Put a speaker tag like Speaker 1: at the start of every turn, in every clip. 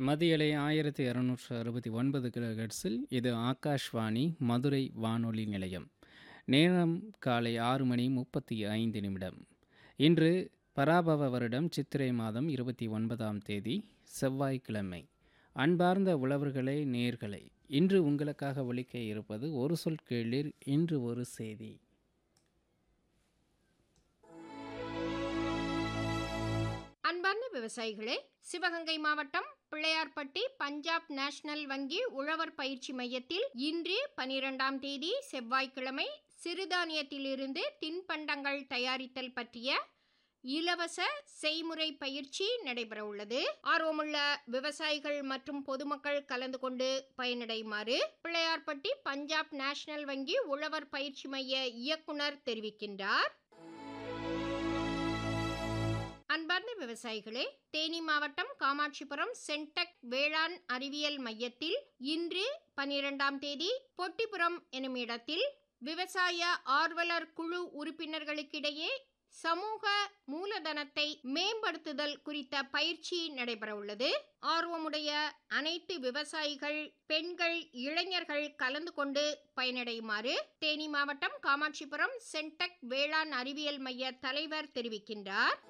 Speaker 1: மதியலை ஆயிரத்தி இரநூற்று அறுபத்தி ஒன்பது கிலோஹெர்ட்ஸில் இது ஆகாஷ்வாணி மதுரை வானொலி நிலையம் நேரம் காலை ஆறு மணி முப்பத்தி ஐந்து நிமிடம் இன்று பராபவ வருடம் சித்திரை மாதம் இருபத்தி ஒன்பதாம் தேதி செவ்வாய்க்கிழமை அன்பார்ந்த உழவர்களே நேர்களே இன்று உங்களுக்காக ஒலிக்க இருப்பது ஒரு சொல் கேளிர் இன்று ஒரு செய்தி
Speaker 2: அன்பார்ந்த விவசாயிகளே சிவகங்கை மாவட்டம் பிள்ளையார்பட்டி பஞ்சாப் நேஷனல் வங்கி உழவர் பயிற்சி மையத்தில் இன்று பனிரெண்டாம் தேதி செவ்வாய்க்கிழமை சிறுதானியத்திலிருந்து தின்பண்டங்கள் தயாரித்தல் பற்றிய இலவச செய்முறை பயிற்சி நடைபெற உள்ளது ஆர்வமுள்ள விவசாயிகள் மற்றும் பொதுமக்கள் கலந்து கொண்டு பயனடையுமாறு பிள்ளையார்பட்டி பஞ்சாப் நேஷனல் வங்கி உழவர் பயிற்சி மைய இயக்குனர் தெரிவிக்கின்றார் அன்பார்ந்த விவசாயிகளே தேனி மாவட்டம் காமாட்சிபுரம் சென்டெக் வேளாண் அறிவியல் மையத்தில் இன்று பனிரெண்டாம் தேதி பொட்டிபுரம் எனும் இடத்தில் விவசாய ஆர்வலர் குழு உறுப்பினர்களுக்கிடையே சமூக மூலதனத்தை மேம்படுத்துதல் குறித்த பயிற்சி நடைபெற உள்ளது ஆர்வமுடைய அனைத்து விவசாயிகள் பெண்கள் இளைஞர்கள் கலந்து கொண்டு பயனடையுமாறு தேனி மாவட்டம் காமாட்சிபுரம் சென்டெக் வேளாண் அறிவியல் மைய தலைவர் தெரிவிக்கின்றார்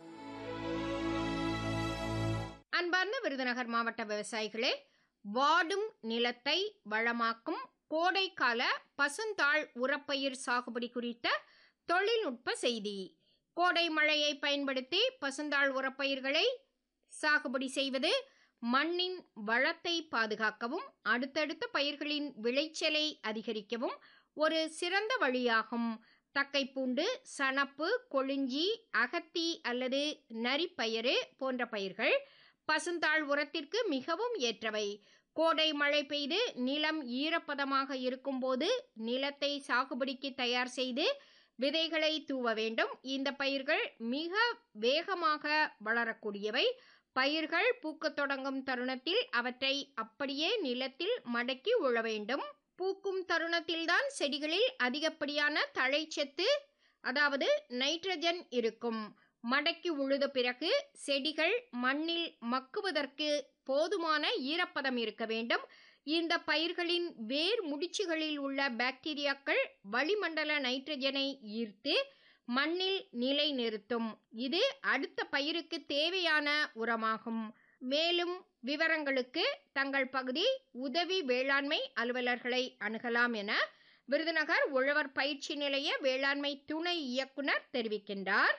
Speaker 2: அன்பார்ந்த விருதுநகர் மாவட்ட விவசாயிகளே வாடும் நிலத்தை வளமாக்கும் கோடைக்கால பசுந்தாள் உரப்பயிர் சாகுபடி குறித்த தொழில்நுட்ப செய்தி கோடை மழையை பயன்படுத்தி பசுந்தாள் உரப்பயிர்களை சாகுபடி செய்வது மண்ணின் வளத்தை பாதுகாக்கவும் அடுத்தடுத்த பயிர்களின் விளைச்சலை அதிகரிக்கவும் ஒரு சிறந்த வழியாகும் தக்கைப்பூண்டு சணப்பு கொளிஞ்சி அகத்தி அல்லது நரிப்பயிறு போன்ற பயிர்கள் பசுந்தாள் உரத்திற்கு மிகவும் ஏற்றவை கோடை மழை பெய்து நிலம் ஈரப்பதமாக இருக்கும்போது நிலத்தை சாகுபடிக்கு தயார் செய்து விதைகளை தூவ வேண்டும் இந்த பயிர்கள் மிக வேகமாக வளரக்கூடியவை பயிர்கள் பூக்கத் தொடங்கும் தருணத்தில் அவற்றை அப்படியே நிலத்தில் மடக்கி உழ வேண்டும் பூக்கும் தருணத்தில்தான் செடிகளில் அதிகப்படியான தழைச்சத்து அதாவது நைட்ரஜன் இருக்கும் மடக்கி உழுத பிறகு செடிகள் மண்ணில் மக்குவதற்கு போதுமான ஈரப்பதம் இருக்க வேண்டும் இந்த பயிர்களின் வேர் முடிச்சுகளில் உள்ள பாக்டீரியாக்கள் வளிமண்டல நைட்ரஜனை ஈர்த்து மண்ணில் நிலை நிறுத்தும் இது அடுத்த பயிருக்கு தேவையான உரமாகும் மேலும் விவரங்களுக்கு தங்கள் பகுதி உதவி வேளாண்மை அலுவலர்களை அணுகலாம் என விருதுநகர் உழவர் பயிற்சி நிலைய வேளாண்மை துணை இயக்குனர் தெரிவிக்கின்றார்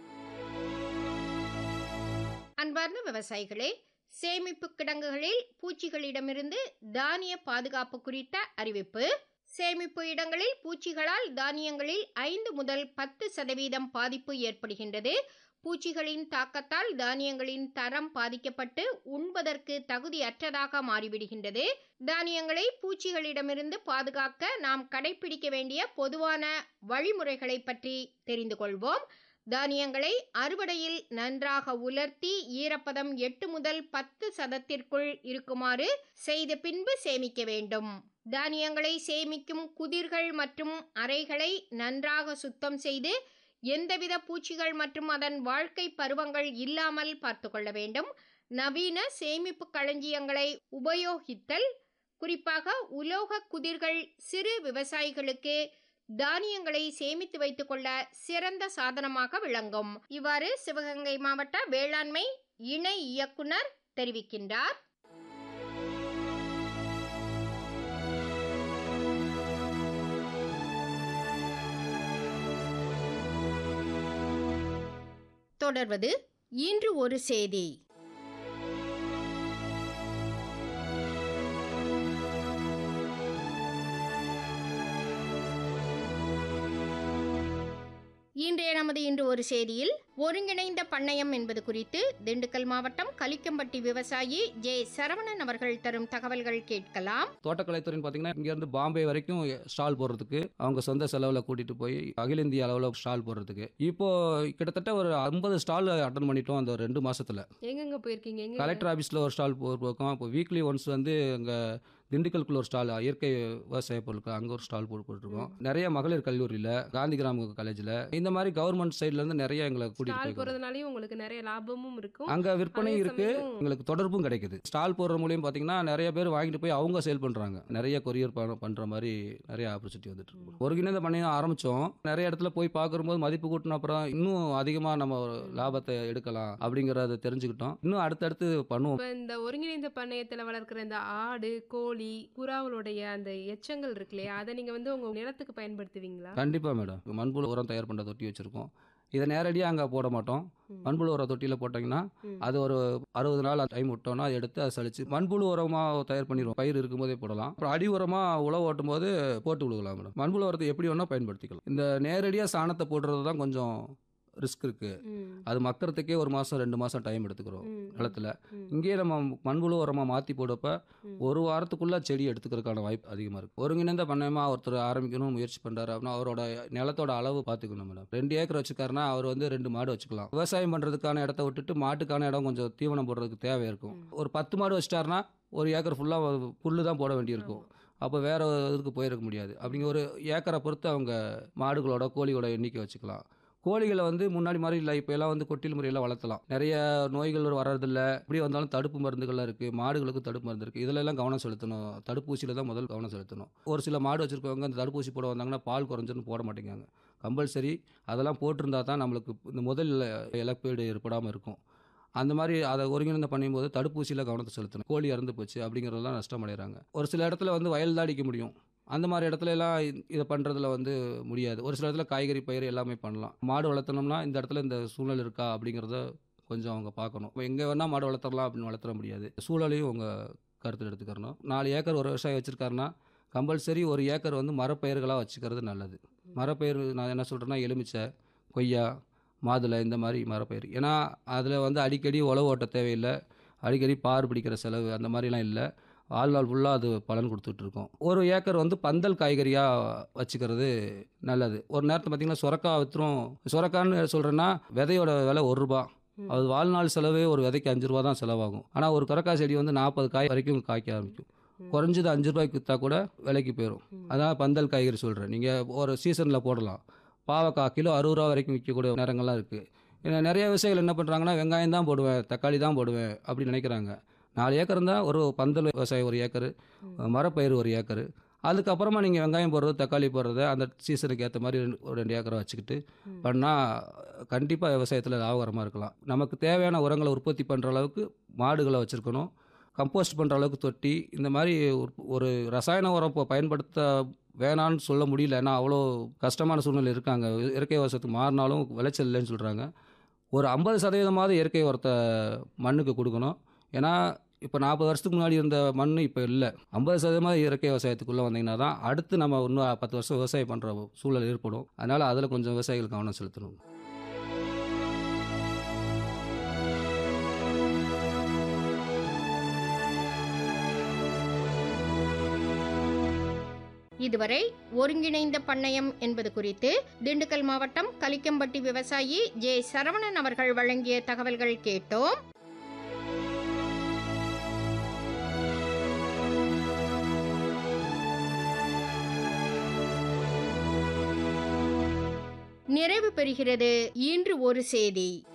Speaker 2: அன்பார்ந்த விவசாயிகளே சேமிப்பு கிடங்குகளில் பூச்சிகளிடமிருந்து தானிய பாதுகாப்பு குறித்த அறிவிப்பு சேமிப்பு இடங்களில் பூச்சிகளால் தானியங்களில் ஐந்து முதல் பத்து சதவீதம் பாதிப்பு ஏற்படுகின்றது பூச்சிகளின் தாக்கத்தால் தானியங்களின் தரம் பாதிக்கப்பட்டு உண்பதற்கு தகுதியற்றதாக மாறிவிடுகின்றது தானியங்களை பூச்சிகளிடமிருந்து பாதுகாக்க நாம் கடைபிடிக்க வேண்டிய பொதுவான வழிமுறைகளை பற்றி தெரிந்து கொள்வோம் தானியங்களை அறுவடையில் நன்றாக உலர்த்தி ஈரப்பதம் எட்டு முதல் பத்து சதத்திற்குள் இருக்குமாறு செய்த பின்பு சேமிக்க வேண்டும் தானியங்களை சேமிக்கும் குதிர்கள் மற்றும் அறைகளை நன்றாக சுத்தம் செய்து எந்தவித பூச்சிகள் மற்றும் அதன் வாழ்க்கை பருவங்கள் இல்லாமல் பார்த்து கொள்ள வேண்டும் நவீன சேமிப்பு களஞ்சியங்களை உபயோகித்தல் குறிப்பாக உலோக குதிர்கள் சிறு விவசாயிகளுக்கு தானியங்களை சேமித்து வைத்துக் கொள்ள சிறந்த சாதனமாக விளங்கும் இவ்வாறு சிவகங்கை மாவட்ட வேளாண்மை இணை இயக்குனர் தெரிவிக்கின்றார் தொடர்வது இன்று ஒரு செய்தி இன்றைய நமது இன்று ஒரு செய்தியில் ஒருங்கிணைந்த பண்ணையம் என்பது குறித்து திண்டுக்கல் மாவட்டம் கலிக்கம்பட்டி விவசாயி ஜே சரவணன் அவர்கள் தரும் தகவல்கள் கேட்கலாம்
Speaker 3: தோட்டக்கலைத்துறைன்னு பார்த்தீங்கன்னா இங்கேருந்து பாம்பே வரைக்கும் ஸ்டால் போடுறதுக்கு அவங்க சொந்த செலவில் கூட்டிகிட்டு போய் அகில இந்திய அளவில் ஸ்டால் போடுறதுக்கு இப்போ கிட்டத்தட்ட ஒரு ஐம்பது ஸ்டால் அட்டன் பண்ணிட்டோம் அந்த ரெண்டு மாசத்துல
Speaker 4: எங்கெங்க போயிருக்கீங்க எங்க
Speaker 3: கலெக்டர் ஆஃபீஸில் ஒரு ஸ்டால் போயிருக்கோம் இப்போ வீக்லி ஒன்ஸ் வந்து அங்கே திண்டுக்கலுக்குள்ள ஒரு ஸ்டால் இயற்கை விவசாய பொருட்கள் அங்கே ஒரு ஸ்டால் போட்டு போட்டுருக்கோம் நிறைய மகளிர் கல்லூரியில் காந்தி கிராம காலேஜில் இந்த மாதிரி கவர்மெண்ட் சைட்லேருந்து நிறைய எங்களை கூட்டிட்டு கூட்டிட்டு
Speaker 4: ஸ்டால்
Speaker 3: போய்
Speaker 4: போறதுனாலயும் உங்களுக்கு நிறைய லாபமும் இருக்கும்
Speaker 3: அங்க விற்பனையும்
Speaker 4: அதே
Speaker 3: இருக்கு
Speaker 4: சமயம்
Speaker 3: உங்களுக்கு தொடர்பும் கிடைக்குது ஸ்டால் போடுற மூலியம் பாத்தீங்கன்னா நிறைய பேர் வாங்கிட்டு போய் அவங்க சேல் பண்றாங்க நிறைய கொரியர் பண்ற மாதிரி நிறைய ஆப்பர்ச்சுனிட்டி வந்துட்டு இருக்கு ஒருங்கிணைந்த பண்ணையம் ஆரம்பிச்சோம் நிறைய இடத்துல போய் பார்க்கும்போது மதிப்பு கூட்டின அப்புறம் இன்னும் அதிகமா நம்ம ஒரு லாபத்தை எடுக்கலாம் அப்படிங்கறத தெரிஞ்சுக்கிட்டோம் இன்னும் அடுத்தடுத்து பண்ணுவோம்
Speaker 4: இப்ப இந்த ஒருங்கிணைந்த பண்ணையத்துல வளர்க்குற இந்த ஆடு கோழி புறாவுடைய அந்த எச்சங்கள் இருக்கு இல்லையா அதை நீங்க வந்து உங்க நிலத்துக்கு பயன்படுத்துவீங்களா
Speaker 3: கண்டிப்பா மேடம் மண்புழு உரம் தயார் பண்ற தொட்டி வச்சிருக்கோம் இதை நேரடியாக அங்கே போட மாட்டோம்
Speaker 4: ம்.
Speaker 3: மண்புழு உரம் தொட்டியில் போட்டிங்கன்னா
Speaker 4: ம்.
Speaker 3: அது ஒரு அறுபது நாள் டைம் விட்டோம்னா அதை எடுத்து அதை சலிச்சு மண்புழு உரமாக தயார் பண்ணிடுவோம் பயிர் இருக்கும்போதே போடலாம் அப்புறம் அடி உரமாக உழவு ஓட்டும் போது போட்டு விடுக்கலாம் மேடம் மண்புழு உரத்தை எப்படி வேணால் பயன்படுத்திக்கலாம் இந்த நேரடியாக சாணத்தை போடுறது தான் கொஞ்சம் ரிஸ்க் இருக்குது
Speaker 4: ம்.
Speaker 3: அது மக்கறதுக்கே ஒரு மாதம் ரெண்டு மாதம் டைம் எடுத்துக்கிறோம்
Speaker 4: ம்.
Speaker 3: நிலத்துல
Speaker 4: ம்.
Speaker 3: இங்கேயே நம்ம மண்புழு உரமாக மாற்றி போடப்ப
Speaker 4: ம்.
Speaker 3: ஒரு வாரத்துக்குள்ள செடி எடுத்துக்கிறதுக்கான வாய்ப்பு அதிகமாக இருக்குது ஒருங்கிணைந்த பண்ணையமாக ஒருத்தர் ஆரம்பிக்கணும் முயற்சி பண்ணுறாரு அப்படின்னா அவரோட நிலத்தோட அளவு பார்த்துக்கணும் மேடம் ரெண்டு ஏக்கர் வச்சுக்காருன்னா அவர் வந்து ரெண்டு மாடு வச்சுக்கலாம் விவசாயம் பண்ணுறதுக்கான இடத்த விட்டுட்டு மாட்டுக்கான இடம் கொஞ்சம் தீவனம் போடுறதுக்கு தேவை இருக்கும்
Speaker 4: ம்.
Speaker 3: ஒரு பத்து மாடு வச்சிட்டாருன்னா ஒரு ஏக்கர் ஃபுல்லாக புல்லு தான் போட வேண்டியிருக்கும்
Speaker 4: ஆமா.
Speaker 3: அப்போ வேற இதுக்கு போயிருக்க முடியாது அப்படிங்க ஒரு ஏக்கரை பொறுத்து அவங்க மாடுகளோட கோழிகளோட எண்ணிக்கை வச்சுக்கலாம் கோழிகளை வந்து முன்னாடி மாதிரி இல்லை இப்போ எல்லாம் வந்து கொட்டில் முறையில் வளர்த்தலாம் நிறைய நோய்கள் வர்றதில்ல இப்படி வந்தாலும் தடுப்பு மருந்துகள்லாம் இருக்குது மாடுகளுக்கு தடுப்பு மருந்து இருக்குது இதில் எல்லாம் கவனம் செலுத்தணும் தடுப்பூசியில் தான் முதல் கவனம் செலுத்தணும் ஒரு சில மாடு வச்சுருக்கவங்க அந்த தடுப்பூசி போட வந்தாங்கன்னா பால் குறைஞ்சுன்னு போட மாட்டேங்காங்க கம்பல்சரி அதெல்லாம் போட்டிருந்தா தான் நம்மளுக்கு இந்த முதல் இழப்பீடு ஏற்படாமல் இருக்கும் அந்த மாதிரி அதை ஒருங்கிணைந்த பண்ணும்போது தடுப்பூசியில் கவனத்தை செலுத்தணும் கோழி இறந்து போச்சு அப்படிங்கிறதெல்லாம் நஷ்டம் அடைகிறாங்க ஒரு சில இடத்துல வந்து வயல் தான் அடிக்க முடியும் அந்த மாதிரி இடத்துல எல்லாம் இ- இதை பண்ணுறதுல வந்து முடியாது ஒரு சில இடத்துல காய்கறி பயிர் எல்லாமே பண்ணலாம் மாடு வளர்த்தணும்னா இந்த இடத்துல இந்த சூழல் இருக்கா அப்படிங்கிறத கொஞ்சம் அவங்க பார்க்கணும் எங்கே வேணால் மாடு வளர்த்துடலாம் அப்படின்னு வளர்த்துற முடியாது சூழலையும் அவங்க கருத்தில் எடுத்துக்கிறணும் நாலு ஏக்கர் ஒரு விவசாயி வச்சுருக்காருன்னா கம்பல்சரி ஒரு ஏக்கர் வந்து மரப்பயிர்களாக வச்சுக்கிறது நல்லது மரப்பயிர் நான் என்ன சொல்கிறேன்னா எலுமிச்சை கொய்யா மாதுளை இந்த மாதிரி மரப்பயிர் ஏன்னா அதில் வந்து அடிக்கடி உழவு ஓட்ட தேவையில்லை அடிக்கடி பார் பிடிக்கிற செலவு அந்த மாதிரிலாம் இல்லை வாழ்நாள் ஃபுல்லாக அது பலன் கொடுத்துட்ருக்கோம் ஒரு ஏக்கர் வந்து பந்தல் காய்கறியாக வச்சுக்கிறது நல்லது ஒரு நேரத்தில் பார்த்திங்கன்னா சுரக்காய் விற்றுரும் சுரக்கான்னு சொல்கிறேன்னா விதையோட விலை ஒரு ரூபா
Speaker 4: ம்.
Speaker 3: அது வாழ்நாள் செலவே ஒரு விதைக்கு அஞ்சு ரூபா தான் செலவாகும் ஆனால் ஒரு கரக்காய் செடி வந்து நாற்பது காய் வரைக்கும் காய்க்க ஆரம்பிக்கும்
Speaker 4: ம்.
Speaker 3: குறைஞ்சது அஞ்சு ரூபாய்க்கு விற்றா கூட விலைக்கு போயிடும்
Speaker 4: ம்.
Speaker 3: அதான் பந்தல் காய்கறி சொல்கிறேன் நீங்கள் ஒரு சீசனில் போடலாம் பாவக்காய் கிலோ அறுபது ரூபா வரைக்கும் விற்கக்கூடிய நேரங்கள்லாம் இருக்குது நிறைய விவசாயிகள் என்ன பண்ணுறாங்கன்னா வெங்காயம் தான் போடுவேன் தக்காளி தான் போடுவேன் அப்படி நினைக்கிறாங்க நாலு ஏக்கர் இருந்தால் ஒரு பந்தல் விவசாயம் ஒரு ஏக்கர்
Speaker 4: ம்.
Speaker 3: மரப்பயிர் ஒரு ஏக்கர் அதுக்கப்புறமா நீங்கள் வெங்காயம் போடுறது தக்காளி போடுறது அந்த சீசனுக்கு ஏற்ற மாதிரி ரெண்டு- ஒரு ரெண்டு ஏக்கரை வச்சுக்கிட்டு
Speaker 4: ம்.
Speaker 3: பண்ணால் கண்டிப்பாக விவசாயத்தில் லாபகரமாக இருக்கலாம் நமக்கு தேவையான உரங்களை உற்பத்தி பண்ணுற அளவுக்கு மாடுகளை வச்சுருக்கணும் கம்போஸ்ட் பண்ணுற அளவுக்கு தொட்டி இந்த மாதிரி ஒரு- ஒரு ரசாயன உரம் இப்போ பயன்படுத்த வேணான்னு சொல்ல முடியல ஏன்னா அவ்வளோ கஷ்டமான சூழ்நிலை இருக்காங்க இயற்கை விவசாயத்துக்கு மாறினாலும் விளைச்சல் இல்லைன்னு சொல்கிறாங்க ஒரு ஐம்பது சதவீதமாவது இயற்கை உரத்தை மண்ணுக்கு கொடுக்கணும் ஏன்னா இப்போ நாற்பது வருஷத்துக்கு முன்னாடி இருந்த மண் இப்போ இல்லை ஐம்பது சதவீதமாக இயற்கை விவசாயத்துக்குள்ளே வந்தீங்கன்னா தான் அடுத்து நம்ம இன்னும் பத்து வருஷம் விவசாயம் பண்ணுற சூழல் ஏற்படும் அதனால் அதில் கொஞ்சம் விவசாயிகள் கவனம் செலுத்தணும்
Speaker 2: இதுவரை ஒருங்கிணைந்த பண்ணையம் என்பது குறித்து திண்டுக்கல் மாவட்டம் கலிக்கம்பட்டி விவசாயி ஜே சரவணன் அவர்கள் வழங்கிய தகவல்கள் கேட்டோம் நிறைவு பெறுகிறது இன்று ஒரு செய்தி